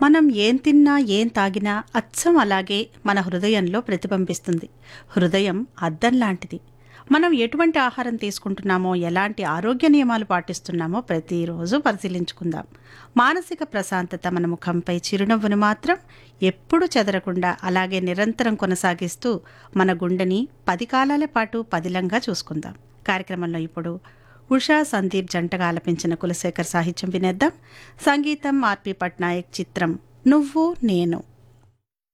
మనం ఏం తిన్నా ఏం తాగినా అచ్చం అలాగే మన హృదయంలో ప్రతిబింబిస్తుంది హృదయం అద్దం లాంటిది మనం ఎటువంటి ఆహారం తీసుకుంటున్నామో ఎలాంటి ఆరోగ్య నియమాలు పాటిస్తున్నామో ప్రతిరోజు పరిశీలించుకుందాం మానసిక ప్రశాంతత మన ముఖంపై చిరునవ్వును మాత్రం ఎప్పుడూ చెదరకుండా అలాగే నిరంతరం కొనసాగిస్తూ మన గుండెని పది కాలాల పాటు పదిలంగా చూసుకుందాం కార్యక్రమంలో ఇప్పుడు ఉషా సందీప్ జంటగా ఆలపించిన కులశేఖర్ సాహిత్యం వినేద్దాం సంగీతం ఆర్పి పట్నాయక్ చిత్రం నువ్వు నేను